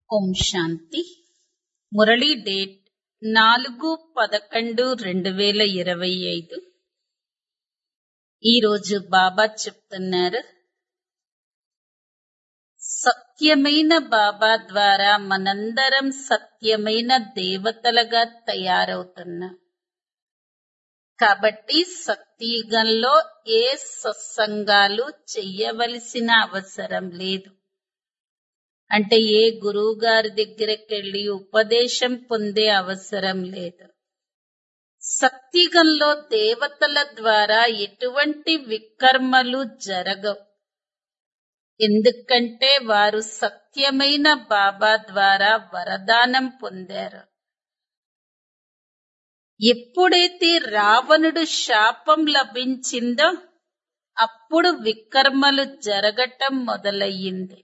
ఓం శాంతి Murali date నాలుగు పదకొండు రెండు వేల ఇరవై ఐదు ఈరోజు బాబా చెప్తున్నారు సత్యమైన బాబా ద్వారా మనందరం సత్యమైన దేవతలుగా తయారవుతున్నాం కాబట్టి సత్యయుగంలో ఏ సత్సంగాలు చెయ్యవలసిన అవసరం లేదు అంటే ఏ గురువు గారి దగ్గరికి వెళ్ళి ఉపదేశం పొందే అవసరం లేదు సత్యుగంలో దేవతల ద్వారా ఎటువంటి వికర్మలు జరగవు ఎందుకంటే వారు సత్యమైన బాబా ద్వారా వరదానం పొందారు ఎప్పుడైతే రావణుడు శాపం లభించిందో అప్పుడు వికర్మలు జరగటం మొదలయ్యింది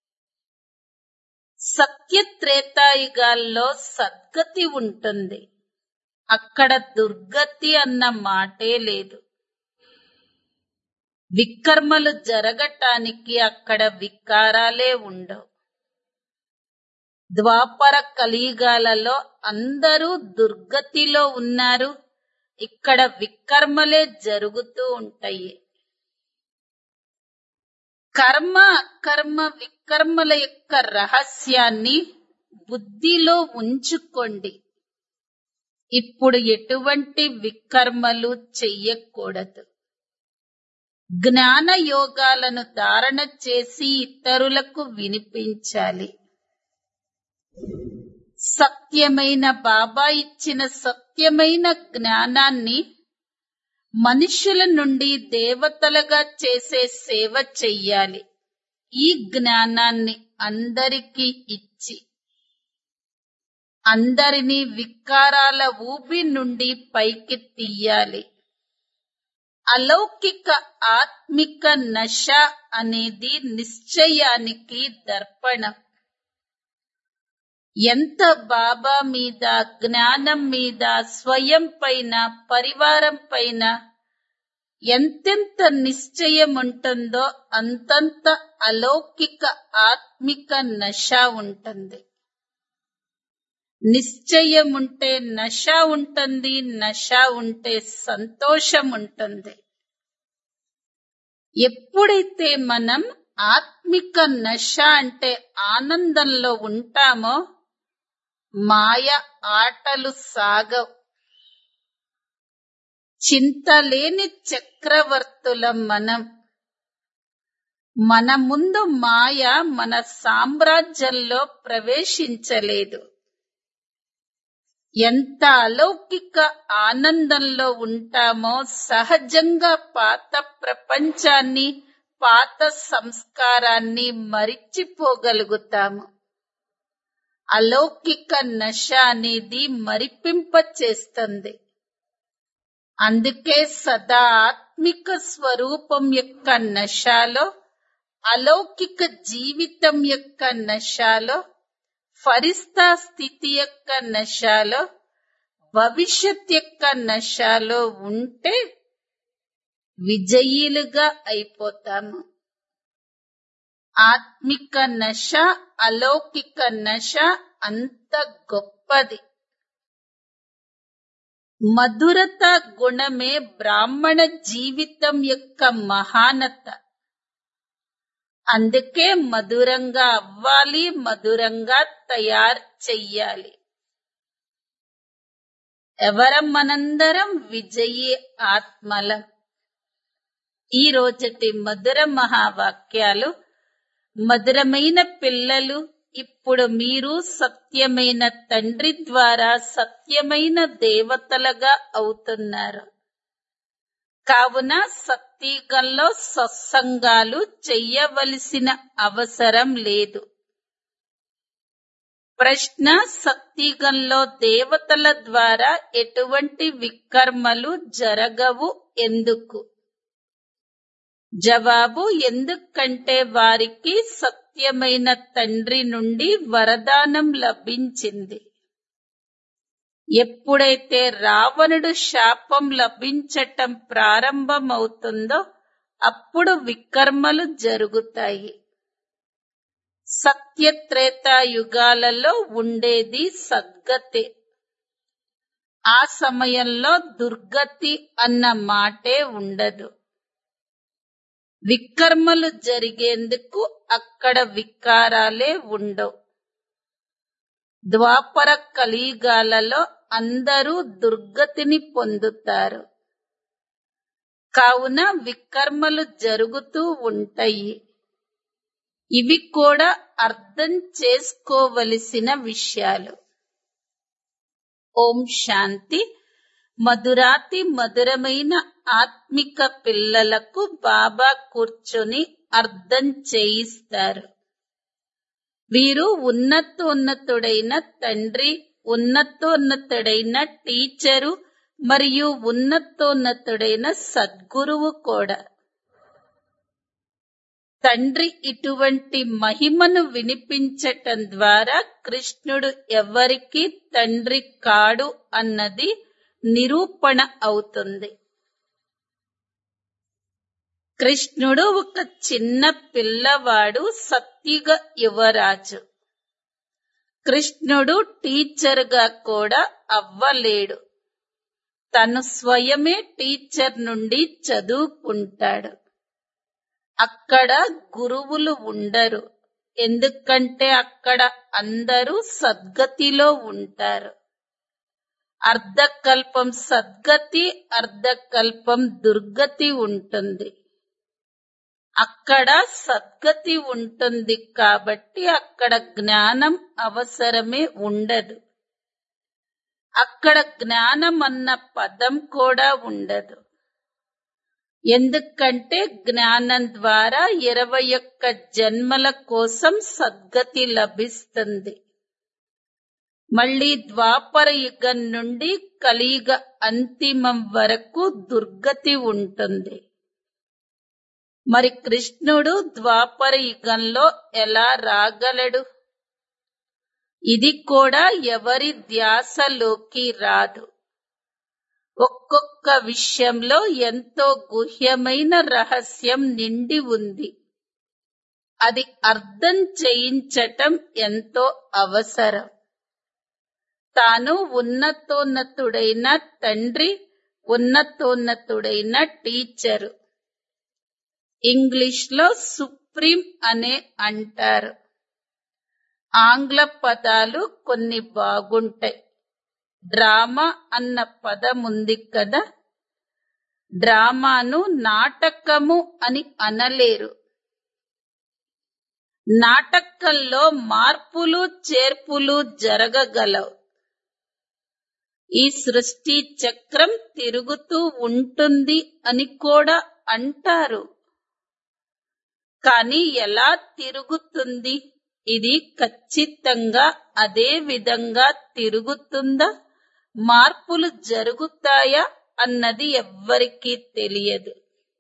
సత్యత్రేతాయుగాల్లో సద్గతి ఉంటుంది అక్కడ దుర్గతి అన్న మాటే లేదు వికర్మలు జరగటానికి అక్కడ వికారాలే ఉండవు ద్వాపర కలియుగాలలో అందరూ దుర్గతిలో ఉన్నారు ఇక్కడ వికర్మలే జరుగుతూ ఉంటాయి కర్మ అకర్మ వికర్మల యొక్క రహస్యాన్ని బుద్ధిలో ఉంచుకోండి ఇప్పుడు ఎటువంటి వికర్మలు చెయ్యకూడదు జ్ఞాన యోగాలను ధారణ చేసి ఇతరులకు వినిపించాలి సత్యమైన బాబా ఇచ్చిన సత్యమైన జ్ఞానాన్ని మనుషుల నుండి దేవతలుగా చేసే సేవ చెయ్యాలి ఈ జ్ఞానాన్ని అందరికీ ఇచ్చి అందరినీ వికారాల ఊబి నుండి పైకి తీయాలి అలౌకిక ఆత్మిక నశ అనేది నిశ్చయానికి దర్పణం ఎంత బాబా మీద జ్ఞానం మీద స్వయం పైన పరివారం పైన ఎంతెంత నిశ్చయం ఉంటుందో అంతంత అలౌకిక ఆత్మిక నశ ఉంటుంది నిశ్చయం ఉంటే నశ ఉంటుంది నశ ఉంటే సంతోషం ఉంటుంది ఎప్పుడైతే మనం ఆత్మిక నశ అంటే ఆనందంలో ఉంటామో మాయ ఆటలు సాగవు చింతలేని చక్రవర్తులం మనం మన ముందు మాయ మన సామ్రాజ్యంలో ప్రవేశించలేదు ఎంత అలౌకిక ఆనందంలో ఉంటామో సహజంగా పాత ప్రపంచాన్ని పాత సంస్కారాన్ని మరిచిపోగలుగుతాము అలౌకిక నశ అనేది మరిపింప చేస్తుంది అందుకే సదా ఆత్మిక స్వరూపం యొక్క నశాలో అలౌకిక జీవితం యొక్క నశాలో ఫరిస్తా స్థితి యొక్క నశాలో భవిష్యత్ యొక్క నశాలో ఉంటే విజయీలుగా అయిపోతాము ఆత్మిక నశ అలౌకిక నశ అంత గొప్పది మధురత గుణమే బ్రాహ్మణ జీవితం యొక్క మహానత అందుకే మధురంగా అవ్వాలి మధురంగా తయారు చెయ్యాలి ఎవరం మనందరం విజయీ ఆత్మలం ఈ రోజటి మధుర మహావాక్యాలు మధురమైన పిల్లలు ఇప్పుడు మీరు సత్యమైన తండ్రి ద్వారా సత్యమైన దేవతలుగా అవుతున్నారు కావున సత్యగంలో సత్సంగాలు చెయ్యవలసిన అవసరం లేదు ప్రశ్న సత్యగంలో దేవతల ద్వారా ఎటువంటి వికర్మలు జరగవు ఎందుకు జవాబు ఎందుకంటే వారికి సత్యమైన తండ్రి నుండి వరదానం లభించింది ఎప్పుడైతే రావణుడు శాపం లభించటం ప్రారంభమవుతుందో అప్పుడు వికర్మలు జరుగుతాయి సత్యత్రేతా యుగాలలో ఉండేది సద్గతే ఆ సమయంలో దుర్గతి అన్న మాటే ఉండదు వికర్మలు జరిగేందుకు అక్కడ వికారాలే ఉండవు ద్వాపర కలియుగాలలో అందరూ దుర్గతిని పొందుతారు కావున వికర్మలు జరుగుతూ ఉంటాయి ఇవి కూడా అర్థం చేసుకోవలసిన విషయాలు ఓం శాంతి మధురాతి మధురమైన ఆత్మిక పిల్లలకు బాబా కూర్చొని అర్థం చేయిస్తారు వీరు ఉన్నతోన్నతుడైన తండ్రి ఉన్నతోన్నతుడైన టీచరు మరియు ఉన్నతోన్నతుడైన సద్గురువు కూడా తండ్రి ఇటువంటి మహిమను వినిపించటం ద్వారా కృష్ణుడు ఎవరికి తండ్రి కాడు అన్నది నిరూపణ అవుతుంది కృష్ణుడు ఒక చిన్న పిల్లవాడు సత్యుగ యువరాజు కృష్ణుడు టీచర్గా కూడా అవ్వలేడు తను స్వయమే టీచర్ నుండి చదువుకుంటాడు అక్కడ గురువులు ఉండరు ఎందుకంటే అక్కడ అందరూ సద్గతిలో ఉంటారు అర్ధకల్పం సద్గతి అర్ధకల్పం దుర్గతి ఉంటుంది అక్కడ సద్గతి ఉంటుంది కాబట్టి అక్కడ జ్ఞానం అవసరమే ఉండదు అక్కడ జ్ఞానం అన్న పదం కూడా ఉండదు ఎందుకంటే జ్ఞానం ద్వారా ఇరవై ఒక్క జన్మల కోసం సద్గతి లభిస్తుంది మళ్ళీ ద్వాపర యుగం నుండి కలియుగ అంతిమం వరకు దుర్గతి ఉంటుంది మరి కృష్ణుడు ద్వాపర యుగంలో ఎలా రాగలడు ఇది కూడా ఎవరి ధ్యాసలోకి రాదు ఒక్కొక్క విషయంలో ఎంతో గుహ్యమైన రహస్యం నిండి ఉంది అది అర్థం చేయించటం ఎంతో అవసరం తాను ఉన్నతోన్నతుడైన తండ్రి ఉన్నతోన్నతుడైన టీచరు ఇంగ్లీష్ లో సుప్రీం అనే అంటారు ఆంగ్ల పదాలు కొన్ని బాగుంటాయి డ్రామా అన్న పదం ఉంది కదా డ్రామాను నాటకము అని అనలేరు నాటకంలో మార్పులు చేర్పులు జరగగలవు ఈ సృష్టి చక్రం తిరుగుతూ ఉంటుంది అని కూడా అంటారు కానీ ఎలా తిరుగుతుంది ఇది ఖచ్చితంగా అదే విధంగా తిరుగుతుందా మార్పులు జరుగుతాయా అన్నది ఎవ్వరికీ తెలియదు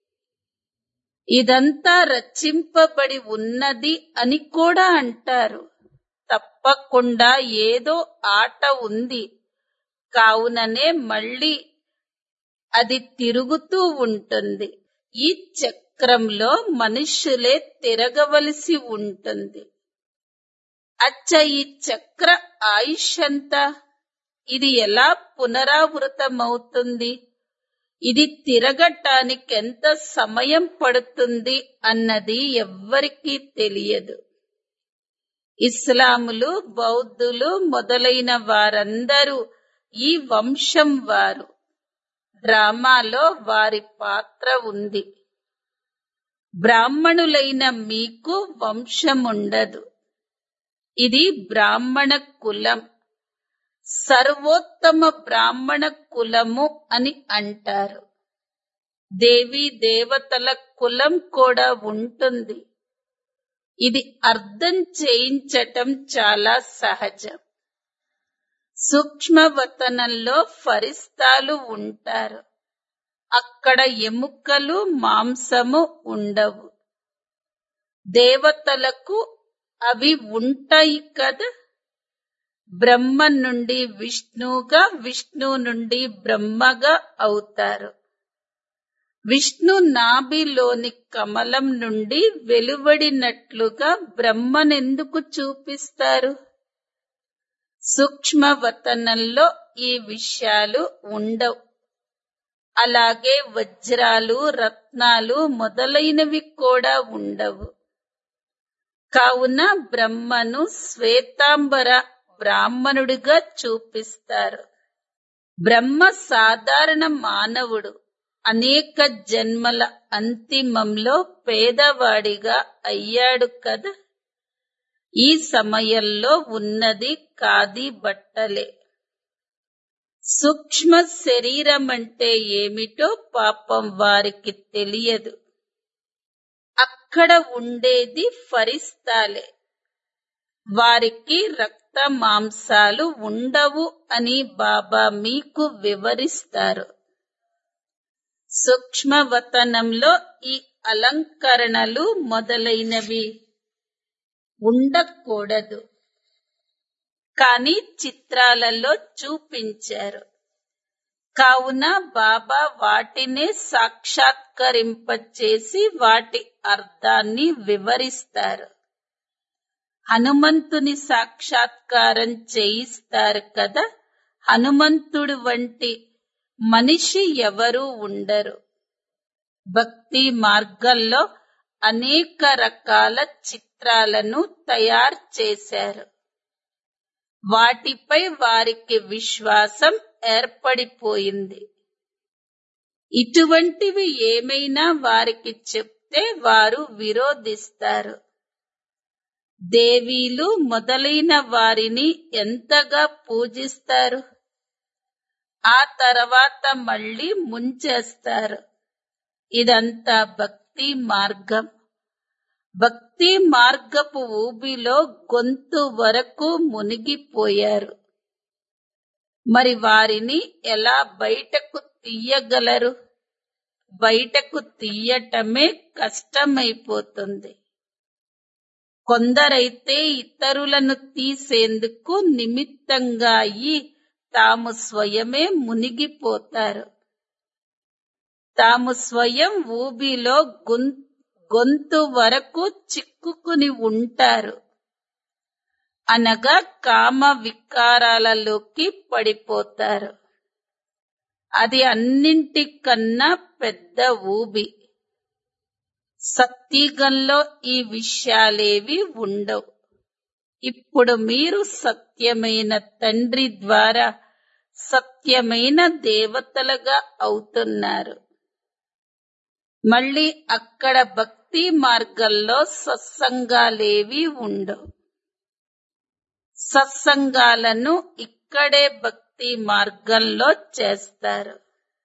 ఇదంతా రచింపబడి ఉన్నది అని కూడా అంటారు తప్పకుండా ఏదో ఆట ఉంది కావుననే మళ్ళీ అది తిరుగుతూ ఉంటుంది ఈ చక్రంలో మనుష్యులే తిరగవలసి ఉంటుంది అచ్చ ఈ చక్ర ఆయుష్ అంతా ఇది ఎలా పునరావృతమవుతుంది ఇది తిరగటానికి ఎంత సమయం పడుతుంది అన్నది ఎవ్వరికీ తెలియదు ఇస్లాములు బౌద్ధులు మొదలైన వారందరూ ఈ వంశం వారు డ్రామాలో వారి పాత్ర ఉంది బ్రాహ్మణులైన మీకు వంశముండదు ఇది బ్రాహ్మణ కులం సర్వోత్తమ బ్రాహ్మణ కులము అని అంటారు దేవీ దేవతల కులం కూడా ఉంటుంది ఇది అర్థం చేయించటం చాలా సహజం సూక్ష్మవతనంలో ఫరిస్తాలు ఉంటారు అక్కడ ఎముకలు మాంసము ఉండవు దేవతలకు అవి ఉంటాయి కదా బ్రహ్మ నుండి విష్ణువుగా విష్ణు నుండి బ్రహ్మగా అవుతారు విష్ణు నాభిలోని కమలం నుండి వెలువడినట్లుగా బ్రహ్మనెందుకు చూపిస్తారు సూక్ష్మవతనంలో ఈ విషయాలు ఉండవు అలాగే వజ్రాలు రత్నాలు మొదలైనవి కూడా ఉండవు కావున బ్రహ్మను శ్వేతాంబర బ్రాహ్మణుడిగా చూపిస్తారు బ్రహ్మ సాధారణ మానవుడు అనేక జన్మల అంతిమంలో పేదవాడిగా అయ్యాడు కదా ఈ సమయంలో ఉన్నది కాది బట్టలే సూక్ష్మ శరీరం అంటే ఏమిటో పాపం వారికి తెలియదు అక్కడ ఉండేది ఫరిస్తాలే వారికి రక్త మాంసాలు ఉండవు అని బాబా మీకు వివరిస్తారు సూక్ష్మవతనంలో ఈ అలంకరణలు మొదలైనవి ఉండకూడదు కానీ చిత్రాలలో చూపించారు కావున బాబా వాటినే సాక్షాత్కరింపచేసి వాటి అర్థాన్ని వివరిస్తారు హనుమంతుని సాక్షాత్కారం చేయిస్తారు కదా హనుమంతుడు వంటి మనిషి ఎవరూ ఉండరు భక్తి మార్గంలో అనేక రకాల చిత్రాలను తయారు చేశారు వాటిపై వారికి విశ్వాసం ఏర్పడిపోయింది ఇటువంటివి ఏమైనా వారికి చెప్తే వారు విరోధిస్తారు దేవీలు మొదలైన వారిని ఎంతగా పూజిస్తారు ఆ తర్వాత మళ్ళీ ముంచేస్తారు ఇదంతా భక్తి మార్గం భక్తి మార్గపు ఊబిలో గొంతు వరకు మునిగిపోయారు మరి వారిని ఎలా బయటకు తీయగలరు బయటకు తీయటమే కష్టమైపోతుంది కొందరైతే ఇతరులను తీసేందుకు నిమిత్తంగా అయి తాము స్వయమే మునిగిపోతారు తాము స్వయం ఊబిలో గొంతు వరకు చిక్కుకుని ఉంటారు అనగా కామ వికారాలలోకి పడిపోతారు అది అన్నింటికన్నా పెద్ద ఊబి సత్యగంలో ఈ విషయాలేవి ఉండవు ఇప్పుడు మీరు సత్యమైన తండ్రి ద్వారా సత్యమైన దేవతలుగా అవుతున్నారు మళ్ళీ అక్కడ భక్తి మార్గంలో సత్సంగాలేవి ఉండవు సత్సంగాలను ఇక్కడే భక్తి మార్గంలో చేస్తారు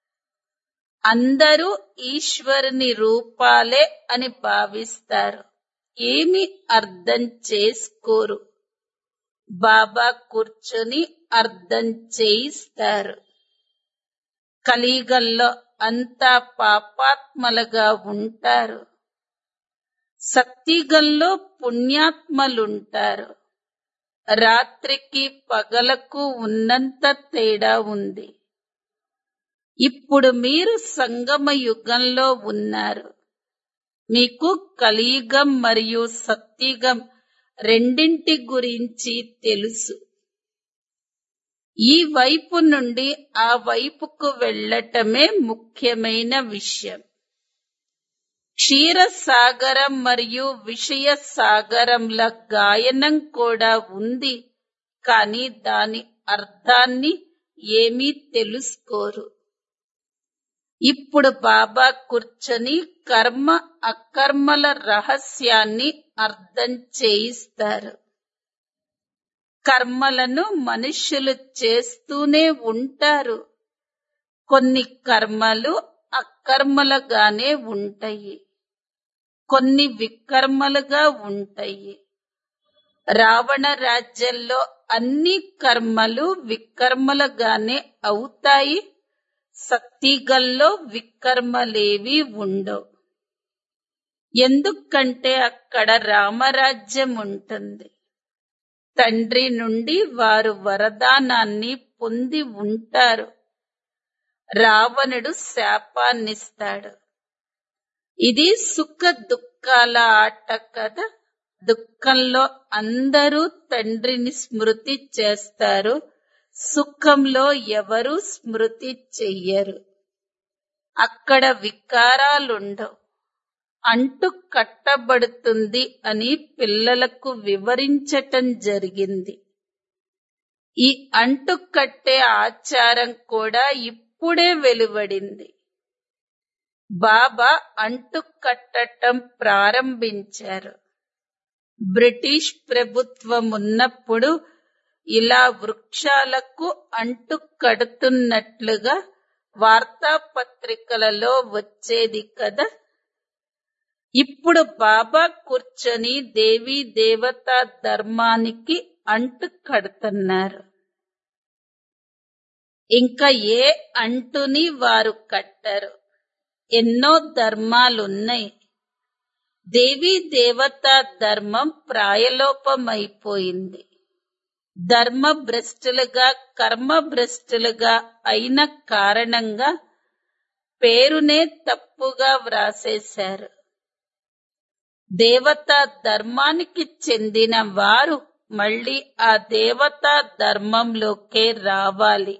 అందరూ ఈశ్వరుని రూపాలే అని భావిస్తారు ఏమి అర్థం చేసుకోరు బాబా కూర్చొని అర్థం చేయిస్తారు కలిగల్లో అంతా పాపాత్మలుగా ఉంటారు సత్తిగల్లో పుణ్యాత్మలుంటారు రాత్రికి పగలకు ఉన్నంత తేడా ఉంది ఇప్పుడు మీరు సంగమ యుగంలో ఉన్నారు మీకు కలియుగం మరియు సత్యుగం రెండింటి గురించి తెలుసు ఈ వైపు నుండి ఆ వైపుకు వెళ్ళటమే ముఖ్యమైన విషయం క్షీర సాగరం మరియు విషయ సాగరంల గాయనం కూడా ఉంది కానీ దాని అర్థాన్ని ఏమీ తెలుసుకోరు ఇప్పుడు బాబా కూర్చొని కర్మ అకర్మల రహస్యాన్ని అర్థం చేయిస్తారు కర్మలను మనుష్యులు చేస్తూనే ఉంటారు కొన్ని కర్మలు అకర్మలుగానే ఉంటాయి కొన్ని వికర్మలుగా ఉంటాయి రావణ రాజ్యంలో అన్ని కర్మలు వికర్మలుగానే అవుతాయి సత్తిగల్లో వికర్మలేవి ఉండవు ఎందుకంటే అక్కడ రామరాజ్యం ఉంటుంది తండ్రి నుండి వారు వరదానాన్ని పొంది ఉంటారు రావణుడు శాపాన్నిస్తాడు ఇది సుఖ దుఃఖాల ఆట కదా దుఃఖంలో అందరూ తండ్రిని స్మృతి చేస్తారు సుఖంలో ఎవరు స్మృతి చెయ్యరు అక్కడ వికారాలుండవు అంటు కట్టబడుతుంది అని పిల్లలకు వివరించటం జరిగింది ఈ అంటు కట్టే ఆచారం కూడా ఇప్పుడే వెలువడింది బాబా అంటు కట్టటం ప్రారంభించారు బ్రిటిష్ ప్రభుత్వం ఉన్నప్పుడు ఇలా వృక్షాలకు అంటు కడుతున్నట్లుగా వార్తాపత్రికలలో వచ్చేది కదా ఇప్పుడు బాబా కూర్చొని దేవీ దేవతా ధర్మానికి అంటు కడుతున్నారు ఇంకా ఏ అంటుని వారు కట్టరు ఎన్నో ధర్మాలున్నాయి దేవీ దేవతా ధర్మం ప్రాయలోపమైపోయింది ధర్మ భ్రష్టులుగా కర్మ భ్రష్టులుగా అయిన కారణంగా పేరునే తప్పుగా వ్రాసేశారు దేవతా ధర్మానికి చెందిన వారు మళ్ళీ ఆ దేవతా ధర్మంలోకే రావాలి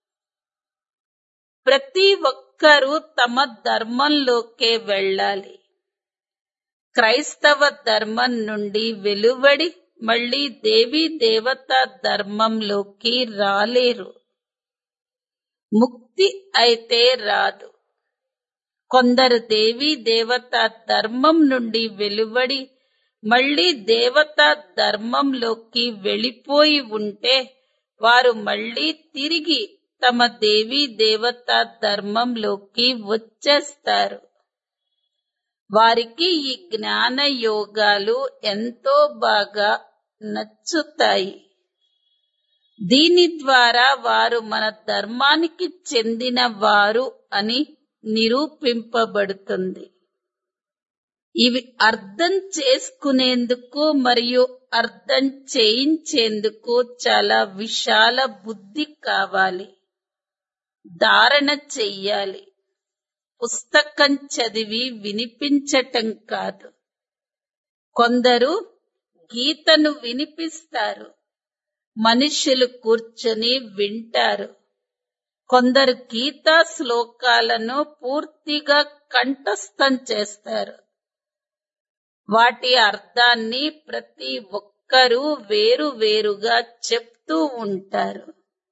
ప్రతి ఒక్కరూ తమ ధర్మంలోకే వెళ్ళాలి క్రైస్తవ ధర్మం నుండి వెలువడి మళ్ళీ దేవీ దేవతా ధర్మంలోకి రాలేరు ముక్తి అయితే రాదు కొందరు దేవీ దేవతా ధర్మం నుండి వెలువడి మళ్ళీ దేవతా ధర్మంలోకి వెళ్ళిపోయి ఉంటే వారు మళ్ళీ తిరిగి తమ దేవీ దేవతా ధర్మంలోకి వచ్చేస్తారు వారికి ఈ జ్ఞాన యోగాలు ఎంతో బాగా నచ్చుతాయి దీని ద్వారా వారు మన ధర్మానికి చెందిన వారు అని నిరూపింపబడుతుంది ఇవి అర్థం చేసుకునేందుకు మరియు అర్థం చేయించేందుకు చాలా విశాల బుద్ధి కావాలి ధారణ చెయ్యాలి పుస్తకం చదివి వినిపించటం కాదు కొందరు గీతను వినిపిస్తారు మనుషులు కూర్చొని వింటారు కొందరు గీతా శ్లోకాలను పూర్తిగా కంఠస్థం చేస్తారు వాటి అర్థాన్ని ప్రతి ఒక్కరూ వేరు వేరుగా చెప్తూ ఉంటారు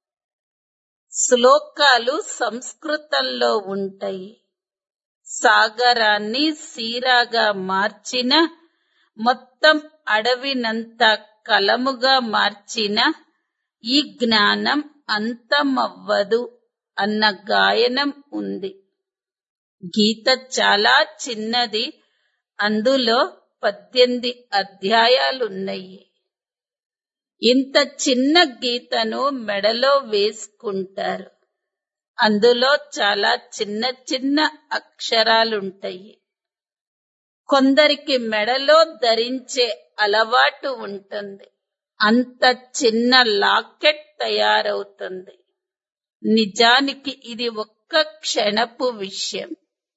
శ్లోకాలు సంస్కృతంలో ఉంటాయి సాగరాన్ని సీరాగా మార్చిన మొత్తం అడవినంత కలముగా మార్చిన ఈ జ్ఞానం అంతమవ్వదు అన్న గాయనం ఉంది గీత చాలా చిన్నది అందులో పద్దెనిమిది అధ్యాయాలున్నాయి ఇంత చిన్న గీతను మెడలో వేసుకుంటారు అందులో చాలా చిన్న చిన్న అక్షరాలుంటాయి కొందరికి మెడలో ధరించే అలవాటు ఉంటుంది అంత చిన్న లాకెట్ తయారవుతుంది నిజానికి ఇది ఒక్క క్షణపు విషయం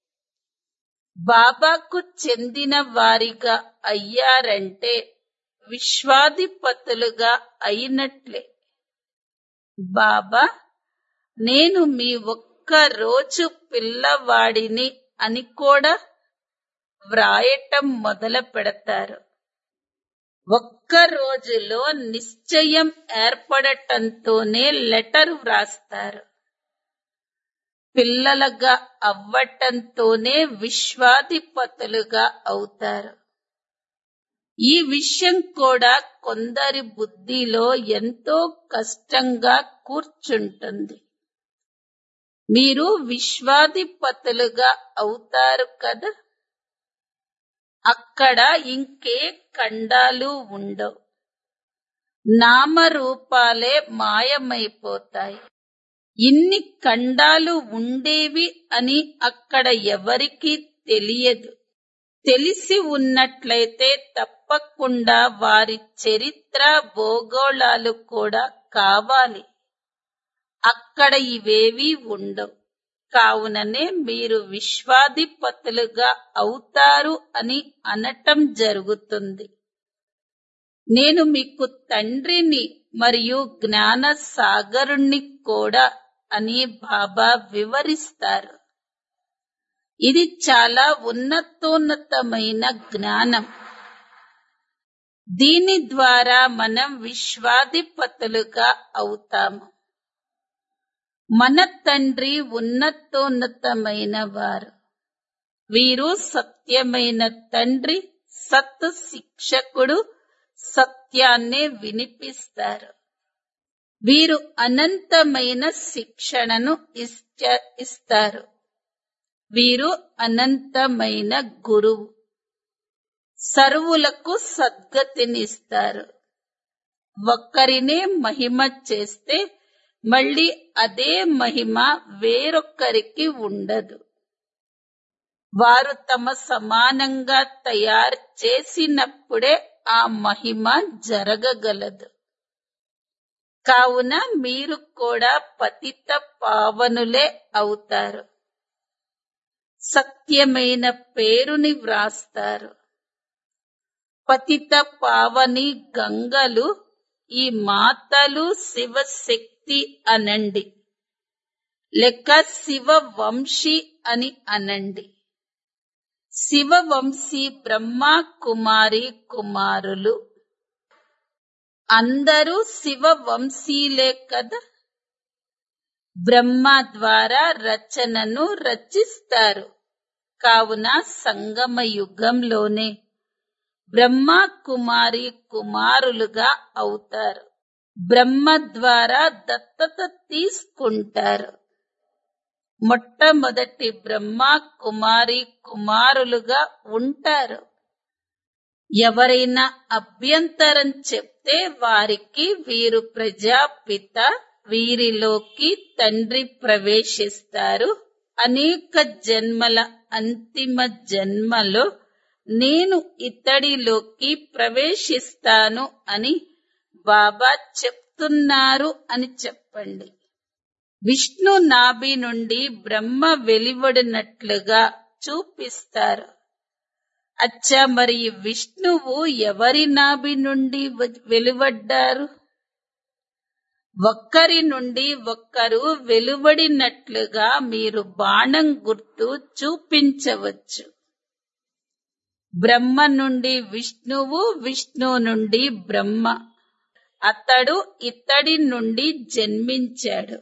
బాబాకు చెందిన వారిగా అయ్యారంటే విశ్వాధిపతులుగా అయినట్లే బాబా నేను మీ ఒక్క రోజు పిల్లవాడిని అని కూడా వ్రాయటం మొదలు పెడతారు ఒక్క రోజులో నిశ్చయం ఏర్పడటంతోనే లెటర్ వ్రాస్తారు పిల్లలుగా అవ్వటంతోనే విశ్వాధిపతులుగా అవుతారు ఈ విషయం కూడా కొందరి బుద్ధిలో ఎంతో కష్టంగా కూర్చుంటుంది మీరు విశ్వాధిపతులుగా అవుతారు కదా అక్కడ ఇంకే ఖండాలు ఉండవు నామరూపాలే మాయమైపోతాయి ఇన్ని ఖండాలు ఉండేవి అని అక్కడ ఎవరికీ తెలియదు తెలిసి ఉన్నట్లయితే తప్పకుండా వారి చరిత్ర భూగోళాలు కూడా కావాలి అక్కడ ఇవేవి ఉండవు కావుననే మీరు విశ్వాధిపతులుగా అవుతారు అని అనటం జరుగుతుంది నేను మీకు తండ్రిని మరియు జ్ఞాన సాగరుణ్ణి కూడా అని బాబా వివరిస్తారు ఇది చాలా ఉన్నతోన్నతమైన జ్ఞానం దీని ద్వారా మనం విశ్వాధిపతులుగా అవుతాము మన తండ్రి ఉన్నతోన్నతమైన వారు వీరు సత్యమైన తండ్రి సత్ శిక్షకుడు సత్యాన్నే వినిపిస్తారు వీరు అనంతమైన శిక్షణను ఇష్ట- ఇస్తారు వీరు అనంతమైన గురువు సర్వులకు సద్గతినిస్తారు ఒక్కరినే మహిమ చేస్తే మళ్ళీ అదే మహిమ వేరొక్కరికి ఉండదు వారు తమ సమానంగా తయారు చేసినప్పుడే ఆ మహిమ జరగగలదు కావున మీరు కూడా పతిత పావనులే అవుతారు సత్యమైన పేరుని వ్రాస్తారు పతిత పావని గంగలు ఈ మాతలు శివశక్తి అనండి లేక శివ వంశీ అని అనండి శివవంశీ బ్రహ్మ కుమారి కుమారులు అందరూ శివవంశీలే కదా బ్రహ్మ ద్వారా రచనను రచిస్తారు కావున సంగమ యుగంలోనే బ్రహ్మ కుమారి కుమారులుగా అవుతారు బ్రహ్మ ద్వారా దత్తత తీసుకుంటారు మొట్టమొదటి బ్రహ్మ కుమారి కుమారులుగా ఉంటారు ఎవరైనా అభ్యంతరం చెప్తే వారికి వీరు ప్రజాపిత వీరిలోకి తండ్రి ప్రవేశిస్తారు అనేక జన్మల అంతిమ జన్మలో నేను ఇతడిలోకి ప్రవేశిస్తాను అని బాబా చెప్తున్నారు అని చెప్పండి విష్ణు నాభి నుండి బ్రహ్మ వెలువడినట్లుగా చూపిస్తారు అచ్చా మరి ఈ విష్ణువు ఎవరి నాభి నుండి వ- వెలువడ్డారు ఒక్కరి నుండి ఒక్కరు వెలువడినట్లుగా మీరు బాణం గుర్తు చూపించవచ్చు బ్రహ్మ నుండి విష్ణువు విష్ణు నుండి బ్రహ్మ అతడు ఇతడి నుండి జన్మించాడు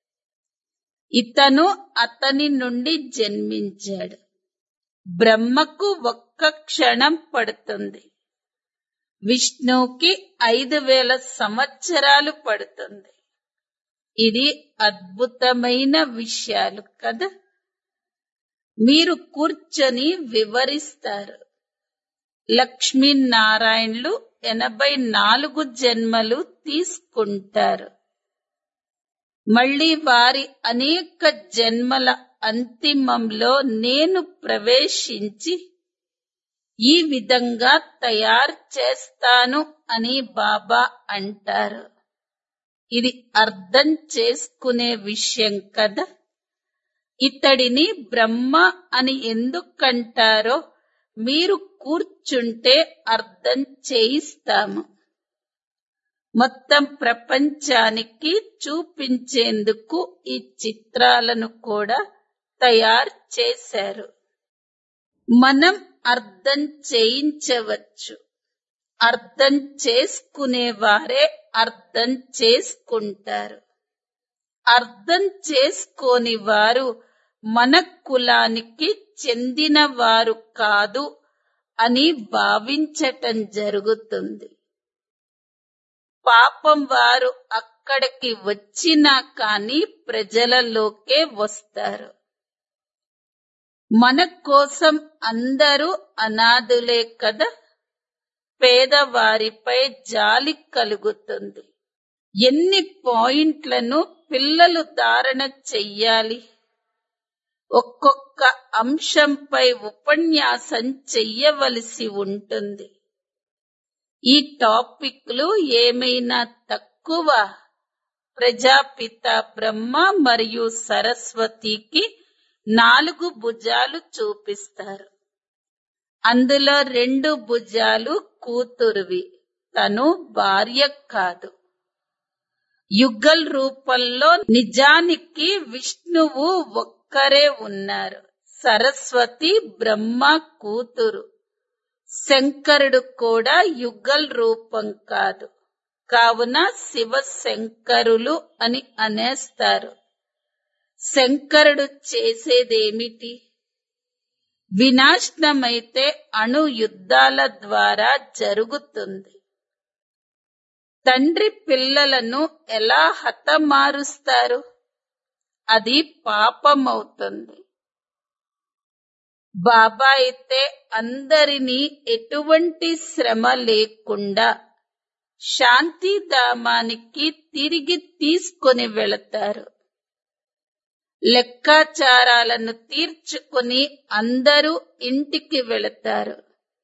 ఇతను అతని నుండి జన్మించాడు బ్రహ్మకు ఒక్క క్షణం పడుతుంది విష్ణువుకి ఐదు వేల సంవత్సరాలు పడుతుంది ఇది అద్భుతమైన విషయాలు కదా మీరు కూర్చొని వివరిస్తారు లక్ష్మీనారాయణులు ఎనభై నాలుగు జన్మలు తీసుకుంటారు మళ్ళీ వారి అనేక జన్మల అంతిమంలో నేను ప్రవేశించి ఈ విధంగా తయారు చేస్తాను అని బాబా అంటారు ఇది అర్థం చేసుకునే విషయం కదా ఇతడిని బ్రహ్మ అని ఎందుకంటారో మీరు కూర్చుంటే అర్థం చేయిస్తాము మొత్తం ప్రపంచానికి చూపించేందుకు ఈ చిత్రాలను కూడా తయారు చేశారు మనం అర్థం చేయించవచ్చు అర్థం చేసుకునేవారే అర్థం చేసుకుంటారు అర్థం చేసుకోని వారు మన కులానికి చెందిన వారు కాదు అని భావించటం జరుగుతుంది పాపం వారు అక్కడికి వచ్చినా కాని ప్రజలలోకే వస్తారు మన కోసం అందరూ అనాథులే కదా పేదవారిపై జాలి కలుగుతుంది ఎన్ని పాయింట్లను పిల్లలు ధారణ చెయ్యాలి ఒక్కొక్క అంశంపై ఉపన్యాసం చెయ్యవలసి ఉంటుంది ఈ టాపిక్లు ఏమైనా తక్కువ ప్రజాపిత బ్రహ్మ మరియు సరస్వతికి నాలుగు భుజాలు చూపిస్తారు అందులో రెండు భుజాలు కూతురువి తను భార్య కాదు యుగల్ రూపంలో నిజానికి విష్ణువు ఒక్కరే ఉన్నారు సరస్వతి బ్రహ్మ కూతురు శంకరుడు కూడా యుగల్ రూపం కాదు కావున శివ శంకరులు అని అనేస్తారు శంకరుడు చేసేదేమిటి వినాశనమైతే అణు యుద్ధాల ద్వారా జరుగుతుంది తండ్రి పిల్లలను ఎలా హతమారుస్తారు అది పాపమవుతుంది బాబా అయితే అందరినీ ఎటువంటి శ్రమ లేకుండా శాంతిధామానికి తిరిగి తీసుకొని వెళతారు లెక్కాచారాలను తీర్చుకుని అందరూ ఇంటికి వెళతారు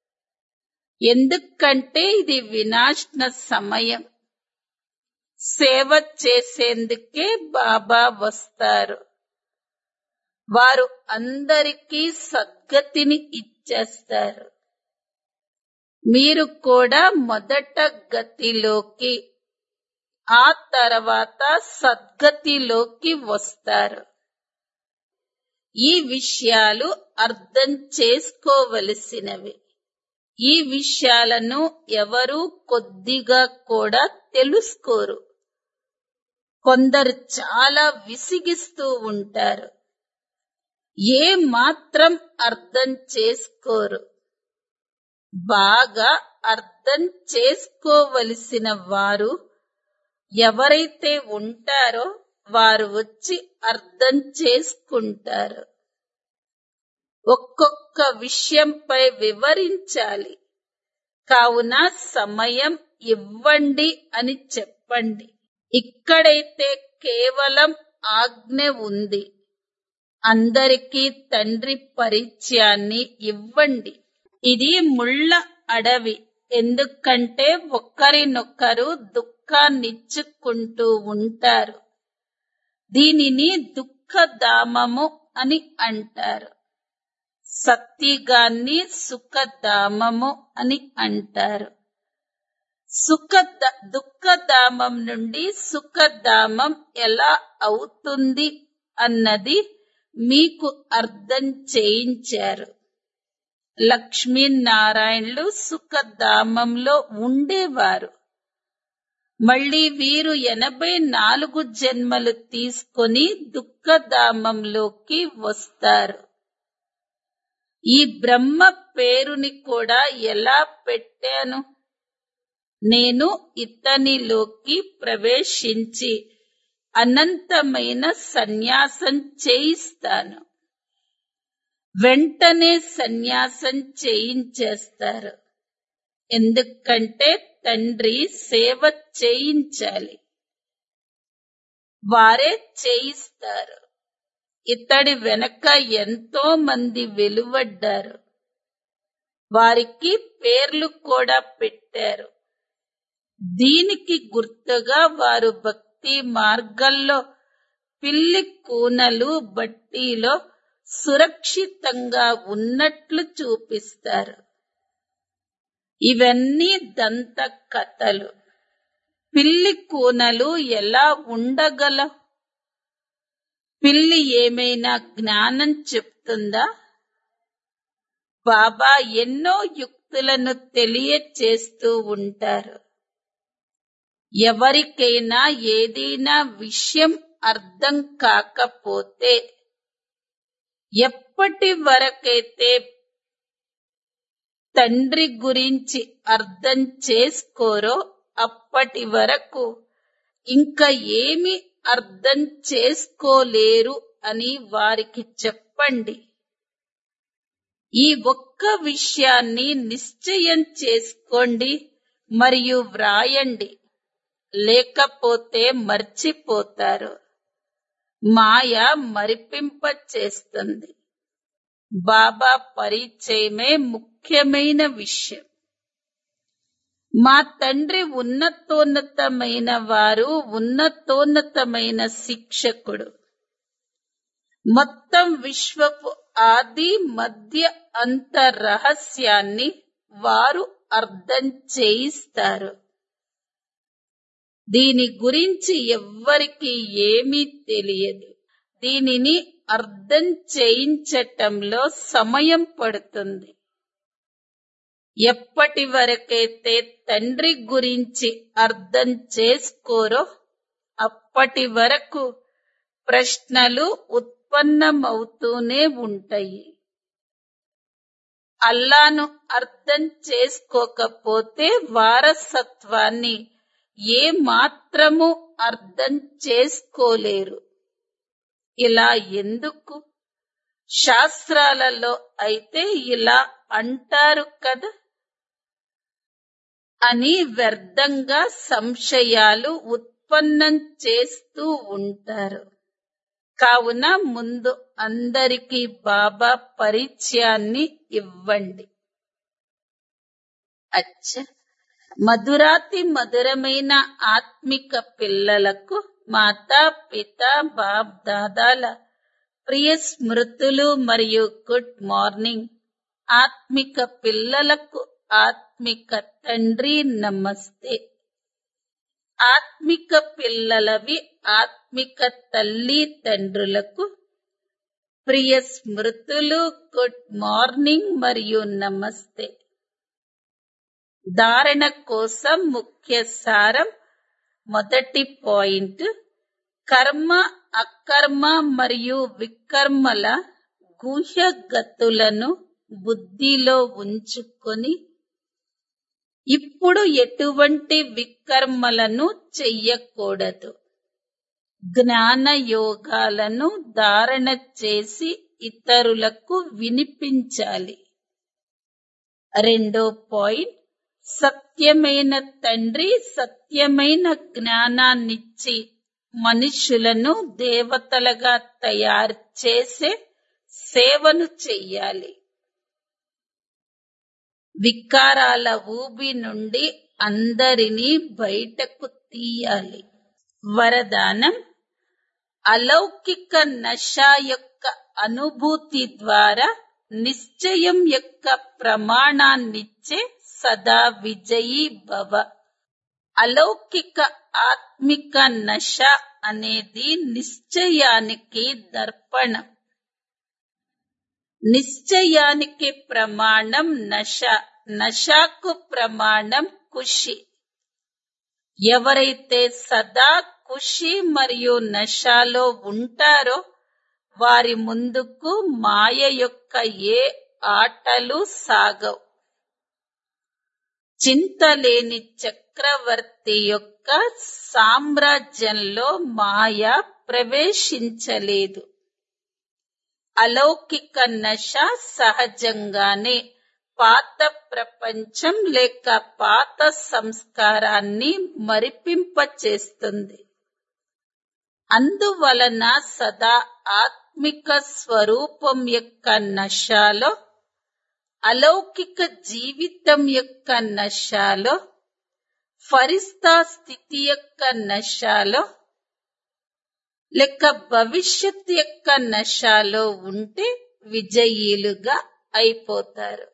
ఎందుకంటే ఇది వినాశన సమయం సేవ చేసేందుకే బాబా వస్తారు వారు అందరికీ సద్గతిని ఇచ్చేస్తారు మీరు కూడా మొదట గతిలోకి ఆ తర్వాత సద్గతిలోకి వస్తారు ఈ విషయాలు అర్థం చేసుకోవలసినవి ఈ విషయాలను ఎవరూ కొద్దిగా కూడా తెలుసుకోరు కొందరు చాలా విసిగిస్తూ ఉంటారు ఏ మాత్రం అర్థం చేసుకోరు బాగా అర్థం చేసుకోవలసిన వారు ఎవరైతే ఉంటారో వారు వచ్చి అర్థం చేసుకుంటారు ఒక్కొక్క విషయంపై వివరించాలి కావున సమయం ఇవ్వండి అని చెప్పండి ఇక్కడైతే కేవలం ఆజ్ఞ ఉంది అందరికీ తండ్రి పరిచయాన్ని ఇవ్వండి ఇది ముళ్ళ అడవి ఎందుకంటే ఒకరినొకరు దుఃఖాన్నిచ్చుకుంటూ ఉంటారు దీనిని దుఃఖధామము అని అంటారు సత్తిగాన్ని సుఖధామము అని అంటారు సుఖ దుఃఖధామం నుండి సుఖధామం ఎలా అవుతుంది అన్నది మీకు అర్థం చేయించారు లక్ష్మీనారాయణులు సుఖధామంలో ఉండేవారు మళ్ళీ వీరు ఎనభై నాలుగు జన్మలు తీసుకొని దుఃఖధామంలోకి వస్తారు ఈ బ్రహ్మ పేరుని కూడా ఎలా పెట్టాను నేను ఇతనిలోకి ప్రవేశించి అనంతమైన సన్యాసం చేయిస్తాను వెంటనే సన్యాసం చేయించేస్తారు ఎందుకంటే తండ్రి సేవ చేయించాలి వారే చేయిస్తారు ఇతడి వెనక ఎంతో మంది వెలువడ్డారు వారికి పేర్లు కూడా పెట్టారు దీనికి గుర్తుగా వారు భక్తి మార్గంలో పిల్లి కూనలు బట్టీలో సురక్షితంగా ఉన్నట్లు చూపిస్తారు ఇవన్నీ దంత కథలు పిల్లి కూనలు ఎలా ఉండగల పిల్లి ఏమైనా జ్ఞానం చెప్తుందా బాబా ఎన్నో యుక్తులను తెలియచేస్తూ ఉంటారు ఎవరికైనా ఏదైనా విషయం అర్థం కాకపోతే ఎప్పటి వరకైతే తండ్రి గురించి అర్థం చేసుకోరో అప్పటి వరకు ఇంకా ఏమి అర్థం చేసుకోలేరు అని వారికి చెప్పండి ఈ ఒక్క విషయాన్ని నిశ్చయం చేసుకోండి మరియు వ్రాయండి లేకపోతే మర్చిపోతారు మాయ మరిపింప చేస్తుంది బాబా పరిచయమే ముఖ్యమైన విషయం మా తండ్రి ఉన్నతోన్నతమైన వారు ఉన్నతోన్నతమైన శిక్షకుడు మొత్తం విశ్వపు ఆది మధ్య అంత రహస్యాన్ని వారు అర్థం చేయిస్తారు దీని గురించి ఎవ్వరికి ఏమీ తెలియదు దీనిని అర్థం చేయించటంలో సమయం పడుతుంది ఎప్పటి వరకైతే తండ్రి గురించి అర్థం చేసుకోరో అప్పటి వరకు ప్రశ్నలు ఉత్పన్నమవుతూనే ఉంటాయి అల్లాను అర్థం చేసుకోకపోతే వారసత్వాన్ని ఏ మాత్రము అర్థం చేసుకోలేరు ఇలా ఎందుకు శాస్త్రాలలో అయితే ఇలా అంటారు కదా అని వ్యర్థంగా సంశయాలు ఉత్పన్నం చేస్తూ ఉంటారు కావున ముందు అందరికీ బాబా పరిచయాన్ని ఇవ్వండి అచ్చ మధురాతి మధురమైన ఆత్మిక పిల్లలకు మాతా పిత బాప్ దాదాల ప్రియ స్మృతులు మరియు గుడ్ మార్నింగ్ ఆత్మిక పిల్లలకు ఆత్మిక తండ్రి నమస్తే ఆత్మిక పిల్లలవి ఆత్మిక తల్లి తండ్రులకు ప్రియ స్మృతులు గుడ్ మార్నింగ్ మరియు నమస్తే ధారణ కోసం ముఖ్య సారం మొదటి పాయింట్ కర్మ అకర్మ మరియు వికర్మల గుహ్య గతులను బుద్ధిలో ఉంచుకొని ఇప్పుడు ఎటువంటి వికర్మలను చెయ్యకూడదు జ్ఞాన యోగాలను ధారణ చేసి ఇతరులకు వినిపించాలి రెండో పాయింట్ సత్యమైన తండ్రి సత్యమైన జ్ఞానాన్నిచ్చి మనుషులను దేవతలుగా తయారు చేసే సేవను చెయ్యాలి వికారాల ఊబి నుండి అందరినీ బయటకు తీయాలి వరదానం అలౌకిక నశ యొక్క అనుభూతి ద్వారా నిశ్చయం యొక్క ప్రమాణాన్నిచ్చే సదా విజయీ భవ అలౌకిక ఆత్మిక నశ అనేది నిశ్చయానికి దర్పణం నిశ్చయానికి ప్రమాణం నశ నశాకు ప్రమాణం ఖుషి ఎవరైతే సదా ఖుషి మరియు నశాలో ఉంటారో వారి ముందుకు మాయ యొక్క ఏ ఆటలు సాగవు చింతలేని చక్రవర్తి యొక్క సామ్రాజ్యంలో మాయ ప్రవేశించలేదు అలౌకిక నశ సహజంగానే పాత ప్రపంచం లేక పాత సంస్కారాన్ని మరిపింపచేస్తుంది అందువలన సదా ఆత్మిక స్వరూపం యొక్క నశాలో అలౌకిక జీవితం యొక్క నశాలో ఫరిస్తా స్థితి యొక్క నశాలో లేక భవిష్యత్ యొక్క నశాలో ఉంటే విజయీలుగా అయిపోతారు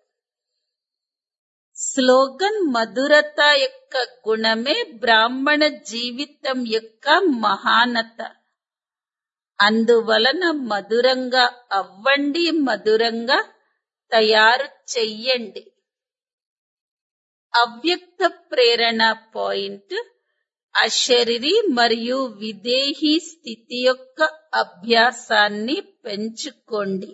స్లోగన్ మధురత యొక్క గుణమే బ్రాహ్మణ జీవితం యొక్క మహానత అందువలన మధురంగా అవ్వండి మధురంగా తయారు చెయ్యండి అవ్యక్త ప్రేరణ పాయింట్ అశరీరి మరియు విదేహీ స్థితి యొక్క అభ్యాసాన్ని పెంచుకోండి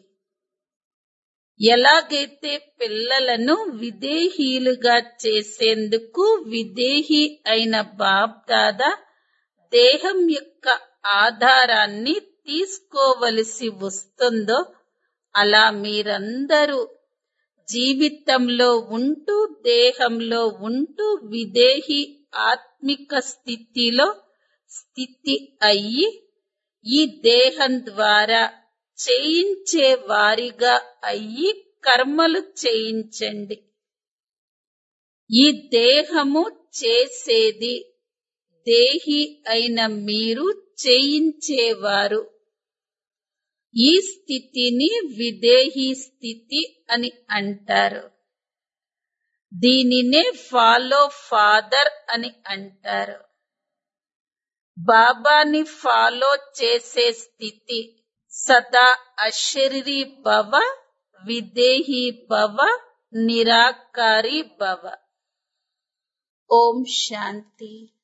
ఎలాగైతే పిల్లలను విదేహీలుగా చేసేందుకు విదేహీ అయిన బాప్ దాదా దేహం యొక్క ఆధారాన్ని తీసుకోవలసి వస్తుందో అలా మీరందరూ జీవితంలో ఉంటూ దేహంలో ఉంటూ విదేహి ఆత్మిక స్థితిలో స్థితి అయ్యి ఈ దేహం ద్వారా చేయించే వారిగా అయ్యి కర్మలు చేయించండి ఈ దేహము చేసేది దేహి అయిన మీరు చేయించేవారు ఈ స్థితిని విదేహీ స్థితి అని అంటారు దీనినే ఫాలో ఫాదర్ అని అంటారు బాబాని ఫాలో చేసే స్థితి సదా అశరీరి భవ విదేహీ భవ నిరాకారి భవ ఓం శాంతి